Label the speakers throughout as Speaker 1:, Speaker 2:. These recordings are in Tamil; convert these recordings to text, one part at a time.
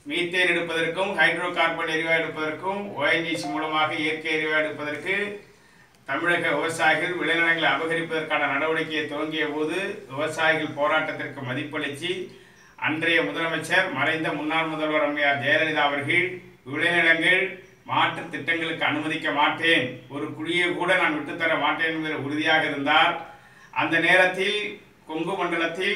Speaker 1: மீத்தேன் எடுப்பதற்கும் ஹைட்ரோ கார்பன் எரிவாயு எடுப்பதற்கும் ஓஎன்ஜிசி மூலமாக இயற்கை எரிவாயு எடுப்பதற்கு தமிழக விவசாயிகள் விளைநிலங்களை அபகரிப்பதற்கான நடவடிக்கையை துவங்கிய போது விவசாயிகள் போராட்டத்திற்கு மதிப்பளித்து அன்றைய முதலமைச்சர் மறைந்த முன்னாள் முதல்வர் அம்மையார் ஜெயலலிதா அவர்கள் விளைநிலங்கள் மாற்றுத் திட்டங்களுக்கு அனுமதிக்க மாட்டேன் ஒரு குழியை கூட நான் விட்டுத்தர மாட்டேன் என்கிற உறுதியாக இருந்தார் அந்த நேரத்தில் கொங்கு மண்டலத்தில்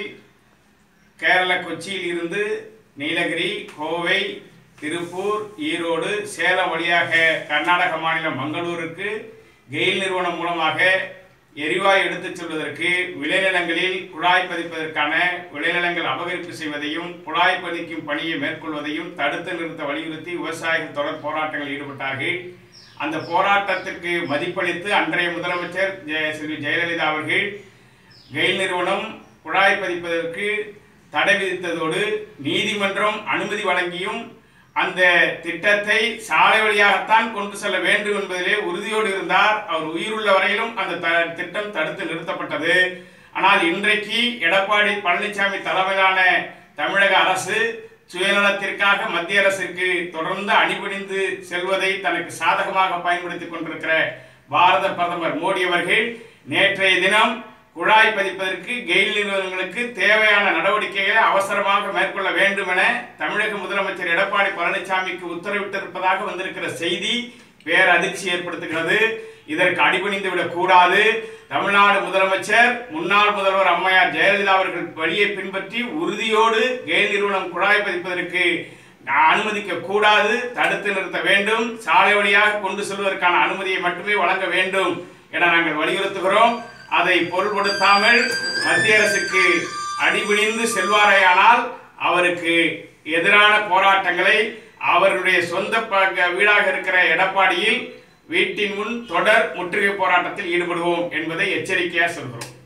Speaker 1: கேரள கொச்சியில் இருந்து நீலகிரி கோவை திருப்பூர் ஈரோடு சேலம் வழியாக கர்நாடக மாநிலம் மங்களூருக்கு கெயில் நிறுவனம் மூலமாக எரிவாயு எடுத்துச் செல்வதற்கு விளைநிலங்களில் குழாய் பதிப்பதற்கான விளைநிலங்கள் அபகரிப்பு செய்வதையும் குழாய் பதிக்கும் பணியை மேற்கொள்வதையும் தடுத்து நிறுத்த வலியுறுத்தி விவசாயிகள் தொடர் போராட்டங்களில் ஈடுபட்டார்கள் அந்த போராட்டத்திற்கு மதிப்பளித்து அன்றைய முதலமைச்சர் ஜெய- செல்வி ஜெயலலிதா அவர்கள் கெயில் நிறுவனம் குழாய் பதிப்பதற்கு தடை விதித்ததோடு நீதிமன்றம் அனுமதி வழங்கியும் அந்த திட்டத்தை சாலை வழியாகத்தான் கொண்டு செல்ல வேண்டும் என்பதிலே உறுதியோடு இருந்தார் அவர் உயிருள்ள வரையிலும் அந்த த- திட்டம் தடுத்து நிறுத்தப்பட்டது ஆனால் இன்றைக்கு எடப்பாடி பழனிசாமி தலைமையிலான தமிழக அரசு சுயநலத்திற்காக மத்திய அரசிற்கு தொடர்ந்து அணிபணிந்து செல்வதை தனக்கு சாதகமாக பயன்படுத்திக் கொண்டிருக்கிற பாரத பிரதமர் மோடி அவர்கள் நேற்றைய தினம் குழாய் பதிப்பதற்கு கெயில் நிறுவனங்களுக்கு தேவையான நடவடிக்கைகளை அவசரமாக மேற்கொள்ள வேண்டும் என தமிழக முதலமைச்சர் எடப்பாடி பழனிசாமிக்கு உத்தரவிட்டிருப்பதாக வந்திருக்கிற செய்தி பேர் அதிர்ச்சி ஏற்படுத்துகிறது இதற்கு அடிபணிந்து விடக் கூடாது தமிழ்நாடு முதலமைச்சர் முன்னாள் முதல்வர் அம்மையார் ஜெயலலிதா அவர்கள் வழியை பின்பற்றி உறுதியோடு கெயில் நிறுவனம் குழாய் பதிப்பதற்கு அனுமதிக்க கூடாது தடுத்து நிறுத்த வேண்டும் சாலை வழியாக கொண்டு செல்வதற்கான அனுமதியை மட்டுமே வழங்க வேண்டும் என நாங்கள் வலியுறுத்துகிறோம் அதை பொருள்படுத்தாமல் மத்திய அரசுக்கு அடிபணிந்து செல்வாரேயானால் அவருக்கு எதிரான போராட்டங்களை அவருடைய சொந்த ப- வீடாக இருக்கிற எடப்பாடியில் வீட்டின் முன் தொடர் முற்றுகை போராட்டத்தில் ஈடுபடுவோம் என்பதை எச்சரிக்கையாக சொல்கிறோம்